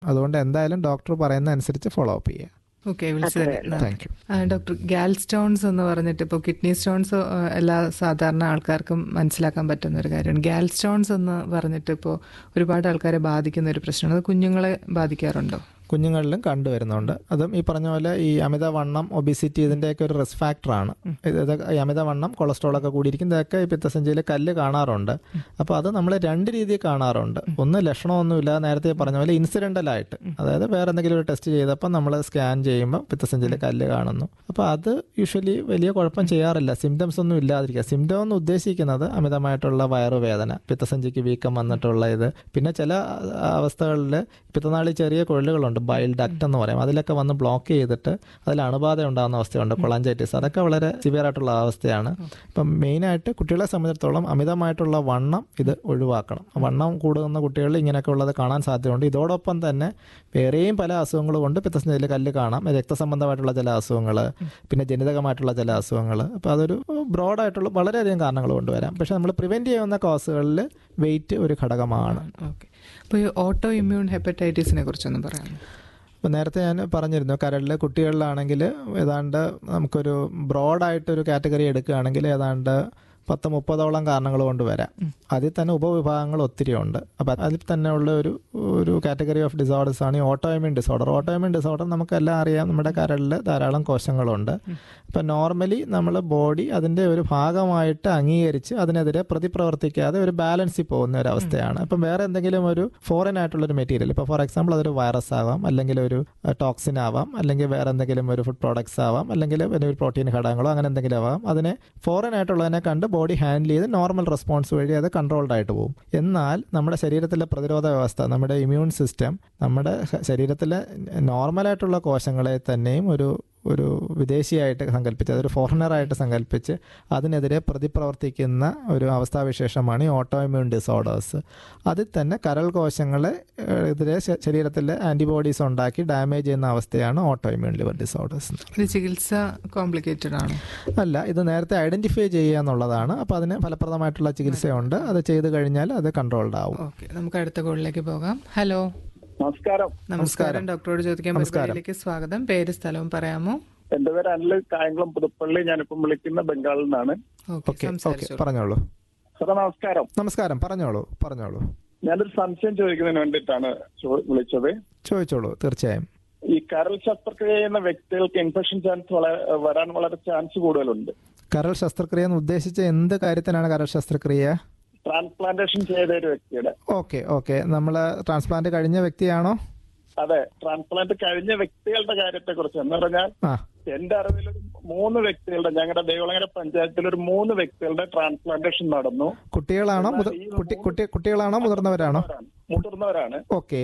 അതുകൊണ്ട് എന്തായാലും ഡോക്ടർ പറയുന്ന അനുസരിച്ച് ഫോളോ അപ്പ് ചെയ്യുക ഓക്കെ വിളിച്ചതിന് thank you doctor gall stones എന്ന് പറഞ്ഞിട്ട് ഇപ്പോൾ കിഡ്നി സ്റ്റോൺസ് എല്ലാ സാധാരണ ആൾക്കാർക്കും മനസ്സിലാക്കാൻ പറ്റുന്ന ഒരു കാര്യമാണ് ഗാൽ സ്റ്റോൺസ് എന്ന് പറഞ്ഞിട്ട് ഇപ്പോൾ ഒരുപാട് ആൾക്കാരെ ബാധിക്കുന്ന ഒരു പ്രശ്നമാണ് അത് കുഞ്ഞുങ്ങളെ ബാധിക്കാറുണ്ടോ കുഞ്ഞുങ്ങളിലും കണ്ടുവരുന്നുണ്ട് അതും ഈ പറഞ്ഞ പോലെ ഈ അമിതവണ്ണം ഒബിസിറ്റി ഇതിൻ്റെയൊക്കെ ഒരു റിസ്ക് ഫാക്ടറാണ് ഇത് ഈ അമിതവണ്ണം കൊളസ്ട്രോൾ ഒക്കെ കൂടിയിരിക്കും ഇതൊക്കെ ഈ പിത്തസഞ്ചിയിൽ കല്ല് കാണാറുണ്ട് അപ്പോൾ അത് നമ്മൾ രണ്ട് രീതിയിൽ കാണാറുണ്ട് ഒന്ന് ലക്ഷണമൊന്നുമില്ല നേരത്തെ പറഞ്ഞ പോലെ ഇൻസിഡൻ്റൽ ആയിട്ട് അതായത് വേറെ എന്തെങ്കിലും ഒരു ടെസ്റ്റ് ചെയ്തപ്പോൾ നമ്മൾ സ്കാൻ ചെയ്യുമ്പോൾ പിത്തസഞ്ചിയിൽ കല്ല് കാണുന്നു അപ്പോൾ അത് യൂഷ്വലി വലിയ കുഴപ്പം ചെയ്യാറില്ല സിംറ്റംസ് ഒന്നും ഇല്ലാതിരിക്കുക സിംറ്റം എന്ന് ഉദ്ദേശിക്കുന്നത് അമിതമായിട്ടുള്ള വയറുവേദന പിത്തസഞ്ചിക്ക് വീക്കം വന്നിട്ടുള്ള ഇത് പിന്നെ ചില അവസ്ഥകളിൽ പിത്തനാളിൽ ചെറിയ കുഴലുകളുണ്ട് ബൈൽ ഡക്റ്റ് എന്ന് പറയും അതിലൊക്കെ വന്ന് ബ്ലോക്ക് ചെയ്തിട്ട് അതിൽ അണുബാധ ഉണ്ടാകുന്ന അവസ്ഥയുണ്ട് കൊളാഞ്ചൈറ്റിസ് അതൊക്കെ വളരെ സിവിയർ ആയിട്ടുള്ള അവസ്ഥയാണ് ഇപ്പം മെയിനായിട്ട് കുട്ടികളെ സംബന്ധിച്ചിടത്തോളം അമിതമായിട്ടുള്ള വണ്ണം ഇത് ഒഴിവാക്കണം വണ്ണം കൂടുന്ന കുട്ടികളിൽ ഇങ്ങനെയൊക്കെ ഉള്ളത് കാണാൻ സാധ്യതയുണ്ട് ഇതോടൊപ്പം തന്നെ വേറെയും പല അസുഖങ്ങൾ കൊണ്ട് പിത്തസഞ്ചിയിൽ കല്ല് കാണാം രക്തസംബന്ധമായിട്ടുള്ള ചില അസുഖങ്ങൾ പിന്നെ ജനിതകമായിട്ടുള്ള ചില അസുഖങ്ങൾ അപ്പോൾ അതൊരു ബ്രോഡായിട്ടുള്ള വളരെയധികം കാരണങ്ങൾ കൊണ്ടുവരാം പക്ഷെ നമ്മൾ പ്രിവെൻറ്റ് ചെയ്യുന്ന കോസുകളിൽ വെയിറ്റ് ഒരു ഘടകമാണ് ഓക്കെ അപ്പോൾ ഈ ഓട്ടോ ഇമ്മ്യൂൺ ഹെപ്പറ്റൈറ്റിസിനെ കുറിച്ചൊന്നും പറയാമോ അപ്പോൾ നേരത്തെ ഞാൻ പറഞ്ഞിരുന്നു കരളിൽ കുട്ടികളിലാണെങ്കിൽ ഏതാണ്ട് നമുക്കൊരു ബ്രോഡായിട്ടൊരു കാറ്റഗറി എടുക്കുകയാണെങ്കിൽ ഏതാണ്ട് പത്ത് മുപ്പതോളം കാരണങ്ങൾ കൊണ്ട് വരാം അതിൽ തന്നെ ഉപവിഭാഗങ്ങൾ ഒത്തിരി ഉണ്ട് അപ്പം അതിൽ തന്നെ ഉള്ള ഒരു ഒരു കാറ്റഗറി ഓഫ് ഡിസോർഡേഴ്സ് ആണ് ഈ ഓട്ടോയിമ്യൂൺ ഡിസോർഡർ ഓട്ടോയിമ്യൂൺ ഡിസോർഡർ നമുക്കെല്ലാം അറിയാം നമ്മുടെ കരളിൽ ധാരാളം കോശങ്ങളുണ്ട് അപ്പം നോർമലി നമ്മൾ ബോഡി അതിൻ്റെ ഒരു ഭാഗമായിട്ട് അംഗീകരിച്ച് അതിനെതിരെ പ്രതിപ്രവർത്തിക്കാതെ ഒരു ബാലൻസിൽ പോകുന്ന ഒരു അവസ്ഥയാണ് അപ്പം വേറെ എന്തെങ്കിലും ഒരു ഫോറിൻ ആയിട്ടുള്ള ഒരു മെറ്റീരിയൽ ഇപ്പോൾ ഫോർ എക്സാമ്പിൾ അതൊരു വൈറസ് ആവാം അല്ലെങ്കിൽ ഒരു ടോക്സിൻ ആവാം അല്ലെങ്കിൽ വേറെ എന്തെങ്കിലും ഒരു ഫുഡ് പ്രോഡക്ട്സ് ആവാം അല്ലെങ്കിൽ ഒരു പ്രോട്ടീൻ ഘടകങ്ങളോ അങ്ങനെ എന്തെങ്കിലും ആവാം അതിനെ ഫോറിൻ ആയിട്ടുള്ളതിനെ കണ്ട് ബോഡി ഹാൻഡിൽ ചെയ്ത് നോർമൽ റെസ്പോൺസ് വഴി അത് കൺട്രോൾഡ് ആയിട്ട് പോകും എന്നാൽ നമ്മുടെ ശരീരത്തിലെ പ്രതിരോധ വ്യവസ്ഥ നമ്മുടെ ഇമ്മ്യൂൺ സിസ്റ്റം നമ്മുടെ ശരീരത്തിലെ നോർമലായിട്ടുള്ള കോശങ്ങളെ തന്നെയും ഒരു ഒരു വിദേശിയായിട്ട് സങ്കല്പിച്ച് അതൊരു ഫോറിനറായിട്ട് സങ്കല്പിച്ച് അതിനെതിരെ പ്രതിപ്രവർത്തിക്കുന്ന ഒരു അവസ്ഥാവിശേഷമാണ് ഈ ഓട്ടോ ഇമ്മ്യൂൺ ഡിസോർഡേഴ്സ് അതിൽ തന്നെ കരൾ കോശങ്ങളെ എതിരെ ശരീരത്തിൽ ആൻറ്റിബോഡീസ് ഉണ്ടാക്കി ഡാമേജ് ചെയ്യുന്ന അവസ്ഥയാണ് ഓട്ടോ ഇമ്മ്യൂൺ ലിവർ ഡിസോർഡേഴ്സ് ഇത് ചികിത്സ കോംപ്ലിക്കേറ്റഡ് ആണ് അല്ല ഇത് നേരത്തെ ഐഡന്റിഫൈ ചെയ്യുക എന്നുള്ളതാണ് അപ്പോൾ അതിന് ഫലപ്രദമായിട്ടുള്ള ചികിത്സയുണ്ട് അത് ചെയ്തു കഴിഞ്ഞാൽ അത് കൺട്രോൾഡ് ആവും ഓക്കെ നമുക്ക് അടുത്ത കോളിലേക്ക് പോകാം ഹലോ നമസ്കാരം നമസ്കാരം ഡോക്ടറോട് ചോദിക്കാൻ പരിപാടിയിലേക്ക് സ്വാഗതം പേര് സ്ഥലവും പറയാമോ എന്റെ പേര് അനിൽ കായംകുളം പുതുപ്പള്ളി ഞാനിപ്പം വിളിക്കുന്ന ബംഗാളിൽ നിന്നാണ് ഓക്കെ ഓക്കെ ഓക്കെ സംസാരിച്ചോളൂ പറഞ്ഞോളൂ സാറേ നമസ്കാരം നമസ്കാരം പറഞ്ഞോളൂ പറഞ്ഞോളൂ ഞാനൊരു സംശയം ചോദിക്കുന്നതിന് വേണ്ടിയിട്ടാണ് ചോ- വിളിച്ചത് ചോദിച്ചോളൂ തീർച്ചയായും ഈ കരൾ ശസ്ത്രക്രിയ ചെയ്യുന്ന വ്യക്തികൾക്ക് ഇൻഫെക്ഷൻ ചാൻസ് വളരെ വരാൻ വളരെ ചാൻസ് കൂടുതലുണ്ട് കരൾ ശസ്ത്രക്രിയ എന്ന് ഉദ്ദേശിച്ച എന്ത് കാര്യത്തിനാണ് കരൾ ശസ്ത്രക്രിയ ട്രാൻസ്പ്ലാന്റേഷൻ ചെയ്ത ഒരു വ്യക്തിയുടെ ഓക്കെ ഓക്കെ നമ്മൾ ട്രാൻസ്പ്ലാന്റ് കഴിഞ്ഞ വ്യക്തിയാണോ അതെ ട്രാൻസ്പ്ലാന്റ് കഴിഞ്ഞ വ്യക്തികളുടെ കാര്യത്തെ കുറിച്ച് എന്ന് പറഞ്ഞാൽ ആ എന്റെ അറിവിൽ ഒരു മൂന്ന് വ്യക്തികളുടെ ഞങ്ങളുടെ ദേവളങ്ങര പഞ്ചായത്തിൽ ഒരു മൂന്ന് വ്യക്തികളുടെ ട്രാൻസ്പ്ലാന്റേഷൻ നടന്നു കുട്ടികളാണോ മുതിർ- കുട്ടി കുട്ടി കുട്ടികളാണോ മുതിർന്നവരാണോ മുതിർന്നവരാണ് ഓക്കെ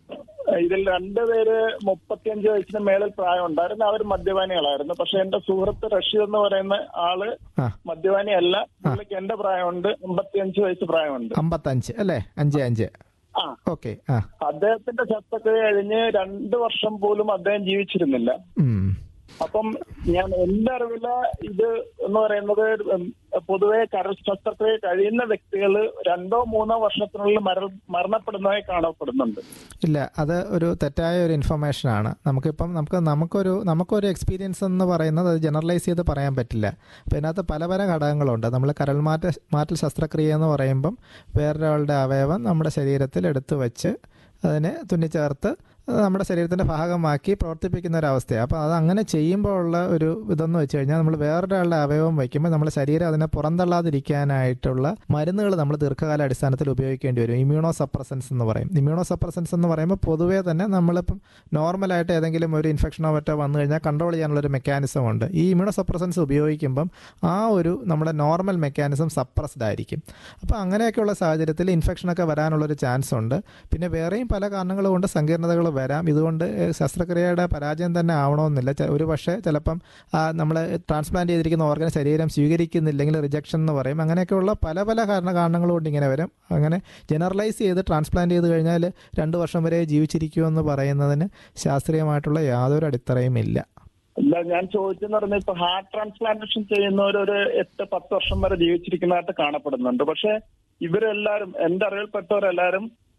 ഇതിൽ രണ്ടുപേര് മുപ്പത്തിയഞ്ച് വയസ്സിന് മേളിൽ പ്രായം ഉണ്ടായിരുന്നു അവർ മദ്യപാനികളായിരുന്നു പക്ഷെ എന്റെ സുഹൃത്ത് റഷീദ് എന്ന് പറയുന്ന ആള് ആ മദ്യപാനിയല്ല പുള്ളിക്ക് എന്റെ പ്രായമുണ്ട് അമ്പത്തിയഞ്ച് വയസ്സ് പ്രായമുണ്ട് അമ്പത്തഞ്ച് അല്ലേ അഞ്ച് അഞ്ച് ആ ഓക്കെ ആ അദ്ദേഹത്തിന്റെ ശസ്ത്രക്രിയ കഴിഞ്ഞ് രണ്ടു വർഷം പോലും അദ്ദേഹം ജീവിച്ചിരുന്നില്ല ഉം. അപ്പം ഞാൻ എന്റെ അറിവില് ഇത് എന്ന് പറയുന്നത് ഉം, പൊതുവെ കരൾ ശസ്ത്രക്രിയ കഴിയുന്ന വ്യക്തികൾ രണ്ടോ മൂന്നോ വർഷത്തിനുള്ളിൽ മര മരണപ്പെടുന്നതായി കാണപ്പെടുന്നുണ്ട് ഇല്ല അത് ഒരു തെറ്റായ ഒരു ഇൻഫർമേഷൻ ആണ് നമുക്കിപ്പം നമുക്ക് നമുക്കൊരു നമുക്കൊരു എക്സ്പീരിയൻസ് എന്ന് പറയുന്നത് അത് ജനറലൈസ് ചെയ്ത് പറയാൻ പറ്റില്ല അപ്പോൾ ഇതിനകത്ത് പല പല ഘടകങ്ങളുണ്ട് നമ്മൾ കരൾ മാറ്റ മാറ്റൽ ശസ്ത്രക്രിയ എന്ന് പറയുമ്പം വേറൊരാളുടെ അവയവം നമ്മുടെ ശരീരത്തിൽ എടുത്തു വെച്ച് അതിനെ തുന്നിച്ചേർത്ത് അത് നമ്മുടെ ശരീരത്തിൻ്റെ ഭാഗമാക്കി പ്രവർത്തിപ്പിക്കുന്ന ഒരു അവസ്ഥയാണ് അപ്പോൾ അത് അങ്ങനെ ചെയ്യുമ്പോൾ ഉള്ള ഒരു ഇതെന്ന് വെച്ച് കഴിഞ്ഞാൽ നമ്മൾ വേറൊരാളുടെ അവയവം വയ്ക്കുമ്പോൾ നമ്മുടെ ശരീരം അതിനെ പുറന്തള്ളാതിരിക്കാനായിട്ടുള്ള മരുന്നുകൾ നമ്മൾ ദീർഘകാല അടിസ്ഥാനത്തിൽ ഉപയോഗിക്കേണ്ടി വരും ഇമ്മ്യൂണോ സപ്രസൻസ് എന്ന് പറയും ഇമ്മ്യൂണോ സപ്രസൻസ് എന്ന് പറയുമ്പോൾ പൊതുവേ തന്നെ നമ്മളിപ്പം നോർമലായിട്ട് ഏതെങ്കിലും ഒരു ഇൻഫെക്ഷനോ മറ്റോ വന്നു കഴിഞ്ഞാൽ കൺട്രോൾ ചെയ്യാനുള്ള ഒരു മെക്കാനിസം ഉണ്ട് ഈ ഇമ്മ്യൂണോ സപ്രസൻസ് ഉപയോഗിക്കുമ്പം ആ ഒരു നമ്മുടെ നോർമൽ മെക്കാനിസം സപ്രസ്ഡ് ആയിരിക്കും അപ്പോൾ അങ്ങനെയൊക്കെയുള്ള സാഹചര്യത്തിൽ ഇൻഫെക്ഷനൊക്കെ വരാനുള്ളൊരു ചാൻസ് ഉണ്ട് പിന്നെ വേറെയും പല കാരണങ്ങൾ കൊണ്ട് സങ്കീർണതകൾ വരാം ഇതുകൊണ്ട് ഏഹ്, ശസ്ത്രക്രിയയുടെ പരാജയം തന്നെ ആവണമെന്നില്ല ചെ- ഒരു പക്ഷേ ചിലപ്പം നമ്മൾ ട്രാൻസ്പ്ലാന്റ് ചെയ്തിരിക്കുന്ന ഓർഗൻ ശരീരം സ്വീകരിക്കുന്നില്ലെങ്കിൽ റിജക്ഷൻ എന്ന് പറയും അങ്ങനെയൊക്കെയുള്ള പല പല കാരണ കാരണങ്ങൾ കൊണ്ട് ഇങ്ങനെ വരും അങ്ങനെ ജനറലൈസ് ചെയ്ത് ട്രാൻസ്പ്ലാന്റ് ചെയ്ത് കഴിഞ്ഞാൽ രണ്ട് വർഷം വരെ ജീവിച്ചിരിക്കുമെന്ന് പറയുന്നതിന് ശാസ്ത്രീയമായിട്ടുള്ള യാതൊരു അടിത്തറയും ഇല്ല ഇല്ല ഞാൻ ചോദിച്ചെന്ന് പറഞ്ഞാൽ ഇപ്പൊ ഹാർട്ട് ട്രാൻസ്പ്ലാന്റേഷൻ ചെയ്യുന്നവർ ഒരു എട്ട് പത്ത് വർഷം വരെ ജീവിച്ചിരിക്കുന്നതായിട്ട് കാണപ്പെടുന്നുണ്ട് പക്ഷെ ഇവരെല്ലാരും എന്റെ അറിവിൽപ്പെട്ടവരെല്ലാരും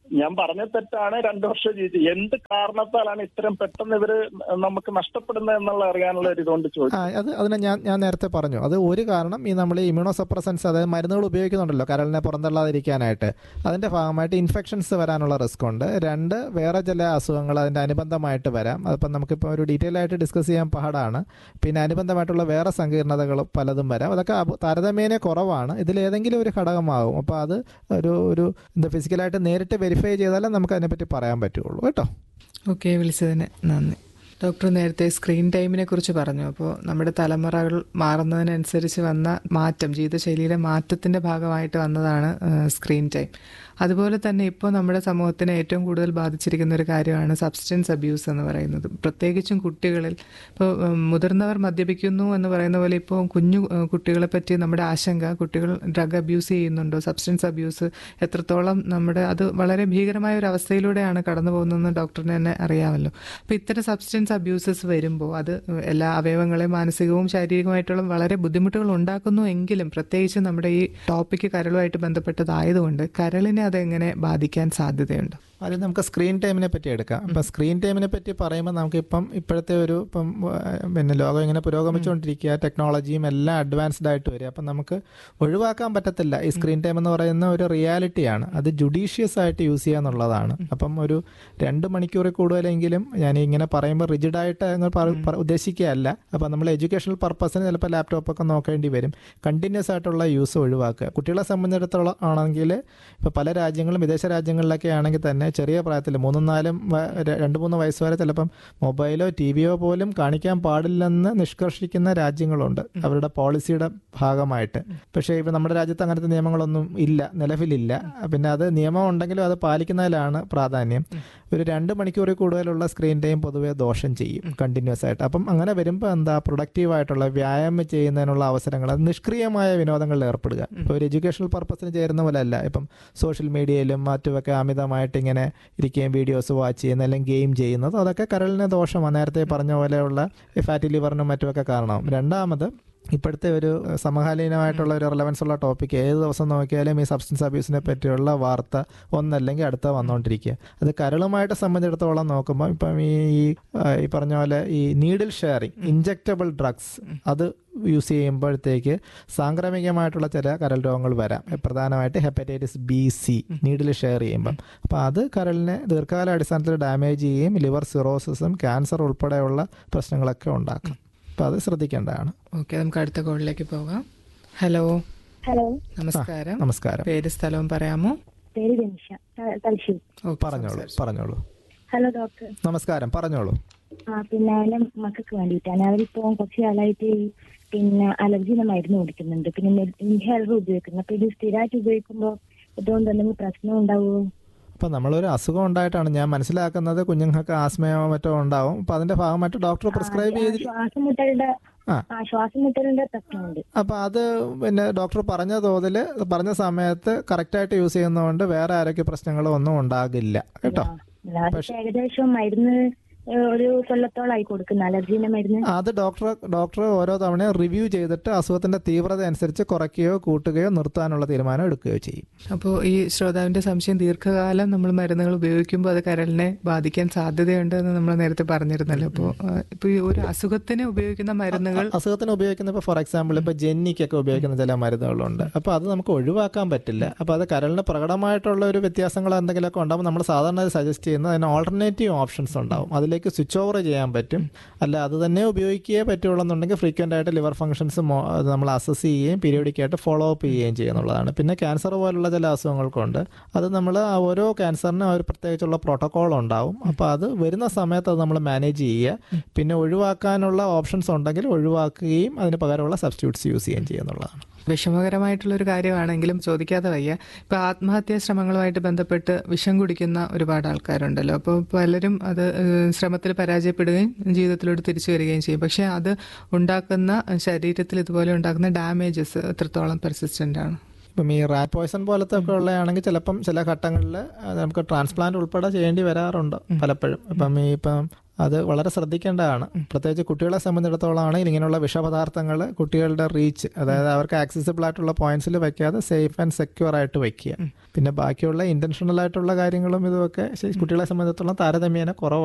ഞാൻ പറഞ്ഞ തെറ്റാണ് രണ്ടു വർഷം ജീവിച്ചു എന്ത് കാരണത്താലാണ് ഇത്രയും പെട്ടെന്ന് ഇവര് നമുക്ക് നഷ്ടപ്പെടുന്നത് എന്നുള്ള അറിയാനുള്ള ഒരു ഇതുകൊണ്ട് ചോദിച്ചു ആ അത് അതിനെ ഞാൻ ഞാൻ നേരത്തെ പറഞ്ഞു അത് ഒരു കാരണം ഈ നമ്മൾ ഇമ്മ്യൂണോ സപ്രസൻസ് അതായത് മരുന്നുകൾ ഉപയോഗിക്കുന്നുണ്ടല്ലോ കരളിനെ പുറന്തള്ളാതിരിക്കാനായിട്ട് അതിൻ്റെ ഭാഗമായിട്ട് ഇൻഫെക്ഷൻസ് വരാനുള്ള റിസ്ക് ഉണ്ട് രണ്ട് വേറെ ചില അസുഖങ്ങൾ അതിൻ്റെ അനുബന്ധമായിട്ട് വരാം അതിപ്പം നമുക്കിപ്പോൾ ഒരു ഡീറ്റെയിൽ ആയിട്ട് ഡിസ്കസ് ചെയ്യാൻ പാടാണ് പിന്നെ അനുബന്ധമായിട്ടുള്ള വേറെ സങ്കീർണതകൾ പലതും വരാം അതൊക്കെ അപ- താരതമ്യേന കുറവാണ് ഇതിലേതെങ്കിലും ഒരു ഘടകമാകും അപ്പോൾ അത് ഒരു ഒരു എന്താ ഫിസിക്കലായിട്ട് നേരിട്ട് വെരിഫൈ ചെയ്താലേ നമുക്ക് അതിനെപ്പറ്റി പറയാൻ പറ്റുള്ളൂ കേട്ടോ ഓക്കെ വിളിച്ചതിന് നന്ദി ഡോക്ടർ നേരത്തെ സ്ക്രീൻ ടൈമിനെ കുറിച്ച് പറഞ്ഞു അപ്പോൾ നമ്മുടെ തലമുറകൾ മാറുന്നതിനനുസരിച്ച് വന്ന മാറ്റം ജീവിതശൈലിയിലെ മാറ്റത്തിന്റെ ഭാഗമായിട്ട് വന്നതാണ് സ്ക്രീൻ ടൈം അതുപോലെ തന്നെ ഇപ്പോൾ നമ്മുടെ സമൂഹത്തിനെ ഏറ്റവും കൂടുതൽ ബാധിച്ചിരിക്കുന്ന ഒരു കാര്യമാണ് സബ്സ്റ്റൻസ് അബ്യൂസ് എന്ന് പറയുന്നത് പ്രത്യേകിച്ചും കുട്ടികളിൽ ഇപ്പോൾ ഉം, മുതിർന്നവർ മദ്യപിക്കുന്നു എന്ന് പറയുന്ന പോലെ ഇപ്പോൾ കുഞ്ഞു ഉം, കുട്ടികളെ പറ്റി നമ്മുടെ ആശങ്ക കുട്ടികൾ ഡ്രഗ് അബ്യൂസ് ചെയ്യുന്നുണ്ടോ സബ്സ്റ്റൻസ് അബ്യൂസ് എത്രത്തോളം നമ്മുടെ അത് വളരെ ഭീകരമായ ഒരു അവസ്ഥയിലൂടെയാണ് കടന്നു പോകുന്നതെന്ന് ഡോക്ടറിന് തന്നെ അറിയാമല്ലോ അപ്പോൾ ഇത്തരം സബ്സ്റ്റൻസ് അബ്യൂസസ് വരുമ്പോൾ അത് എല്ലാ അവയവങ്ങളെയും മാനസികവും ശാരീരികമായിട്ടുള്ള വളരെ ബുദ്ധിമുട്ടുകൾ ഉണ്ടാക്കുന്നു എങ്കിലും പ്രത്യേകിച്ച് നമ്മുടെ ഈ ടോപ്പിക്ക് കരളുമായിട്ട് ബന്ധപ്പെട്ടതായതുകൊണ്ട് കരളിനെ അതെങ്ങനെ ബാധിക്കാൻ സാധ്യതയുണ്ട് ആദ്യം നമുക്ക് സ്ക്രീൻ ടൈമിനെ പറ്റി എടുക്കാം ഇപ്പം സ്ക്രീൻ ടൈമിനെ പറ്റി പറയുമ്പോൾ നമുക്കിപ്പം ഇപ്പോഴത്തെ ഒരു ഇപ്പം ഏഹ്, പിന്നെ ലോകം ഇങ്ങനെ പുരോഗമിച്ചുകൊണ്ടിരിക്കുക ടെക്നോളജിയും എല്ലാം അഡ്വാൻസ്ഡ് ആയിട്ട് വരിക അപ്പം നമുക്ക് ഒഴിവാക്കാൻ പറ്റത്തില്ല ഈ സ്ക്രീൻ ടൈം എന്ന് പറയുന്ന ഒരു റിയാലിറ്റിയാണ് അത് ജുഡീഷ്യസ് ആയിട്ട് യൂസ് ചെയ്യുക എന്നുള്ളതാണ് അപ്പം ഒരു രണ്ട് മണിക്കൂറിൽ കൂടുതലെങ്കിലും ഞാൻ ഇങ്ങനെ പറയുമ്പോൾ റിജിഡായിട്ട് അങ്ങ് പറ- പറ- ഉദ്ദേശിക്കുകയല്ല അപ്പം നമ്മൾ എഡ്യൂക്കേഷണൽ പർപ്പസിന് ചിലപ്പോൾ ലാപ്ടോപ്പൊക്കെ നോക്കേണ്ടി വരും കണ്ടിന്യൂസ് ആയിട്ടുള്ള യൂസ് ഒഴിവാക്കുക കുട്ടികളെ സംബന്ധിച്ചിടത്തോളം ആണെങ്കിൽ ഇപ്പോൾ പല രാജ്യങ്ങളും വിദേശ രാജ്യങ്ങളിലൊക്കെ ആണെങ്കിൽ തന്നെ ചെറിയ പ്രായത്തിൽ മൂന്നും നാലും വ- ര- രണ്ട് മൂന്ന് വയസ്സ് വരെ ചിലപ്പം മൊബൈലോ ടി വിയോ പോലും കാണിക്കാൻ പാടില്ലെന്ന് നിഷ്കർഷിക്കുന്ന രാജ്യങ്ങളുണ്ട് അവരുടെ പോളിസിയുടെ ഭാഗമായിട്ട് പക്ഷേ ഇപ്പോൾ നമ്മുടെ രാജ്യത്ത് അങ്ങനത്തെ നിയമങ്ങളൊന്നും ഇല്ല നിലവിലില്ല പിന്നെ അത് നിയമം ഉണ്ടെങ്കിലും അത് പാലിക്കുന്നതിലാണ് പ്രാധാന്യം ഒരു രണ്ട് മണിക്കൂറിൽ കൂടുതലുള്ള സ്ക്രീൻ ടൈം പൊതുവേ ദോഷം ചെയ്യും കണ്ടിന്യൂസ് ആയിട്ട് അപ്പം അങ്ങനെ വരുമ്പോൾ എന്താ പ്രൊഡക്റ്റീവ് ആയിട്ടുള്ള വ്യായാമം ചെയ്യുന്നതിനുള്ള അവസരങ്ങൾ അത് നിഷ്ക്രിയമായ വിനോദങ്ങളിൽ ഏർപ്പെടുക ഇപ്പോൾ ഒരു എഡ്യൂക്കേഷണൽ പർപ്പസിന് ചേരുന്ന പോലെ അല്ല ഇപ്പം സോഷ്യൽ മീഡിയയിലും മറ്റുമൊക്കെ അമിതമായിട്ട് ഇങ്ങനെ ഇരിക്കുകയും വീഡിയോസ് വാച്ച് ചെയ്യുന്ന അല്ലെങ്കിൽ ഗെയിം ചെയ്യുന്നത് അതൊക്കെ കരളിന് ദോഷമാണ് നേരത്തെ പറഞ്ഞ പോലെയുള്ള ഫാറ്റി ലിവറിനും മറ്റുമൊക്കെ കാരണമാവും രണ്ടാമത് ഇപ്പോഴത്തെ ഒരു സമകാലീനമായിട്ടുള്ള ഒരു റിലവൻസ് ഉള്ള ടോപ്പിക് ഏത് ദിവസം നോക്കിയാലും ഈ സബ്സ്റ്റൻസ് അബ്യൂസിനെ പറ്റിയുള്ള വാർത്ത ഒന്നല്ലെങ്കിൽ അടുത്ത വന്നുകൊണ്ടിരിക്കുക അത് കരളുമായിട്ട് സംബന്ധിച്ചിടത്തോളം നോക്കുമ്പോൾ ഇപ്പം ഈ ഈ, ആ, ഈ പറഞ്ഞ പോലെ ഈ നീഡിൽ ഷെയറിങ് ഇഞ്ചക്റ്റബിൾ ഡ്രഗ്സ് അത് യൂസ് ചെയ്യുമ്പോഴത്തേക്ക് സാംക്രമികമായിട്ടുള്ള ചില കരൾ രോഗങ്ങൾ വരാം പ്രധാനമായിട്ട് hepatitis B C needle share ചെയ്യുമ്പം അപ്പോൾ അത് കരളിനെ ദീർഘകാല അടിസ്ഥാനത്തിൽ ഡാമേജ് ചെയ്യുകയും ലിവർ സിറോസിസും ക്യാൻസർ ഉൾപ്പെടെയുള്ള പ്രശ്നങ്ങളൊക്കെ ഉണ്ടാക്കും അപ്പോൾ അത് ശ്രദ്ധിക്കേണ്ടതാണ് ഓക്കെ നമുക്ക് അടുത്ത കോളിലേക്ക് പോകാം ഹലോ ഹലോ നമസ്കാരം നമസ്കാരം പേര് സ്ഥലവും പറയാമോ പേര് ജനിഷ ത- തലശ്ശേരി ഓക്കെ, പറഞ്ഞോളൂ സംസാരിച്ചോ. പറഞ്ഞോളൂ ഹലോ ഡോക്ടർ നമസ്കാരം പറഞ്ഞോളൂ ആ പിന്നെ എന്റെ മക്കൾക്ക് വേണ്ടിയിട്ടാണ് അവരിപ്പോ കുറച്ച് കാലമായിട്ട് ഈ പിന്നെ അലർജിയുടെ മരുന്ന് കുടിക്കുന്നുണ്ട് പിന്നെ ഇൻഹേലർ ഉപയോഗിക്കുന്നു അപ്പൊ ഇത് സ്ഥിരമായിട്ട് ഉപയോഗിക്കുമ്പോൾ ഇതുകൊണ്ട് എന്തെങ്കിലും പ്രശ്നം ഉണ്ടാവുമോ അപ്പം നമ്മളൊരു അസുഖം ഉണ്ടായിട്ടാണ് ഞാൻ മനസ്സിലാക്കുന്നത് കുഞ്ഞുങ്ങൾക്ക് ആസ്മയോ മറ്റോ ഉണ്ടാവും അപ്പം അതിന്റെ ഭാഗമായിട്ട് ഡോക്ടർ പ്രിസ്ക്രൈബ് ചെയ്ത് ശ്വാസം മുട്ടലുടെ ആ. ആ ശ്വാസം മുട്ടലിന്റെ പ്രശ്നമുണ്ട് അപ്പം അത് പിന്നെ ഡോക്ടർ പറഞ്ഞ തോതിൽ പറഞ്ഞ സമയത്ത് കറക്റ്റായിട്ട് യൂസ് ചെയ്യുന്നതുകൊണ്ട് വേറെ ആരോഗ്യ പ്രശ്നങ്ങളോ ഒന്നും ഉണ്ടാകില്ല കേട്ടോ ആ, അല്ലാതെ ഏകദേശം മരുന്ന് ഏ, ഒരു കൊല്ലത്തോളായി കൊടുക്കുന്ന അലർജീന്റെ മരുന്ന് അത് ഡോക്ടർ ഡോക്ടർ ഓരോ തവണയും റിവ്യൂ ചെയ്തിട്ട് അസുഖത്തിന്റെ തീവ്രത അനുസരിച്ച് കുറയ്ക്കുകയോ കൂട്ടുകയോ നിർത്താനുള്ള തീരുമാനം എടുക്കുകയോ ചെയ്യും അപ്പോൾ ഈ ശ്രോതാവിന്റെ സംശയം ദീർഘകാലം നമ്മൾ മരുന്നുകൾ ഉപയോഗിക്കുമ്പോൾ അത് കരളിനെ ബാധിക്കാൻ സാധ്യതയുണ്ട് എന്ന് നമ്മൾ നേരത്തെ പറഞ്ഞിരുന്നല്ലോ അപ്പോൾ ഇപ്പോൾ ഈ ഒരു അസുഖത്തിന് ഉപയോഗിക്കുന്ന മരുന്നുകൾ അസുഖത്തിന് ഉപയോഗിക്കുന്ന ഇപ്പോൾ ഫോർ എക്സാമ്പിൾ ഇപ്പോൾ ജെന്നിക്കൊക്കെ ഉപയോഗിക്കുന്ന ചില മരുന്നുകളുണ്ട് അപ്പോൾ അത് നമുക്ക് ഒഴിവാക്കാൻ പറ്റില്ല അപ്പോൾ അത് കരളിന് പ്രകടമായിട്ടുള്ള ഒരു വ്യത്യാസങ്ങൾ എന്തെങ്കിലുമൊക്കെ ഉണ്ടാകുമ്പോൾ നമ്മൾ സാധാരണ സജസ്റ്റ് ചെയ്യുന്നത് അതിന് ഓൾട്ടർനേറ്റീവ് ഓപ്ഷൻസ് ഉണ്ടാവും അതിലേക്ക് സ്വിച്ച് ഓവർ ചെയ്യാൻ പറ്റും അല്ല അത് തന്നെ ഉപയോഗിക്കുകയേ പറ്റുള്ളൂ ഫ്രീക്വൻ്റ് ആയിട്ട് ലിവർ ഫംഗ്ഷൻസ് നമ്മൾ അസസ് ചെയ്യുകയും പീരിയോഡിക് ആയിട്ട് ഫോളോ അപ്പ് ചെയ്യുകയും ചെയ്യുന്നുള്ളതാണ് പിന്നെ ക്യാൻസർ പോലുള്ള ചില അസുഖങ്ങൾക്കുണ്ട് അത് നമ്മൾ ഒരു ക്യാൻസറിന് ഒരു പ്രത്യേകിച്ചുള്ള പ്രോട്ടോകോൾ ഉണ്ടാവും അപ്പോൾ അത് വരുന്ന സമയത്ത് അത് നമ്മൾ മാനേജ് ചെയ്യുക പിന്നെ ഒഴിവാക്കാനുള്ള ഓപ്ഷൻസ് ഉണ്ടെങ്കിൽ ഒഴിവാക്കുകയും അതിന് പകരമുള്ള സബ്സ്റ്റിറ്റ്യൂട്ട്സ് യൂസ് ചെയ്യുകയും ചെയ്യുന്നുള്ളതാണ് വിഷമകരമായിട്ടുള്ള ഒരു കാര്യമാണെങ്കിലും ചോദിക്കാതെ വയ്യ ഇപ്പൊ ആത്മഹത്യാ ശ്രമങ്ങളുമായിട്ട് ബന്ധപ്പെട്ട് വിഷം കുടിക്കുന്ന ഒരുപാട് ആൾക്കാരുണ്ടല്ലോ അപ്പോൾ പലരും അത് ഏഹ്, ശ്രമത്തിൽ പരാജയപ്പെടുകയും ജീവിതത്തിലോട്ട് തിരിച്ചു വരികയും ചെയ്യും പക്ഷെ അത് ഉണ്ടാക്കുന്ന ശരീരത്തിൽ ഇതുപോലെ ഉണ്ടാക്കുന്ന ഡാമേജസ് എത്രത്തോളം പെർസിസ്റ്റന്റ് ആണ് ഇപ്പം ഈ റാറ്റ് പോയ്സൺ പോലത്തെ ഒക്കെ ഉള്ളതാണെങ്കിൽ ചിലപ്പം ചില ഘട്ടങ്ങളിൽ നമുക്ക് ട്രാൻസ്പ്ലാന്റ് ഉൾപ്പെടെ ചെയ്യേണ്ടി വരാറുണ്ട് പലപ്പോഴും ഇപ്പം ഈ ഇപ്പം അത് വളരെ ശ്രദ്ധിക്കേണ്ടതാണ് പ്രത്യേകിച്ച് കുട്ടികളെ സംബന്ധിച്ചിടത്തോളം ആണെങ്കിൽ ഇങ്ങനെയുള്ള വിഷപദാർത്ഥങ്ങൾ കുട്ടികളുടെ റീച്ച് അതായത് അവർക്ക് ആക്സസിബിൾ ആയിട്ടുള്ള പോയിന്റ്സിൽ വെക്കാതെ സേഫ് ആൻഡ് സെക്യൂർ ആയിട്ട് വെക്കുക പിന്നെ ബാക്കിയുള്ള ഇന്റൻഷണൽ ആയിട്ടുള്ള കാര്യങ്ങളും ഇതുമൊക്കെ ശരി- കുട്ടികളെ സംബന്ധിച്ചിടത്തോളം താരതമ്യേന കുറവാണ്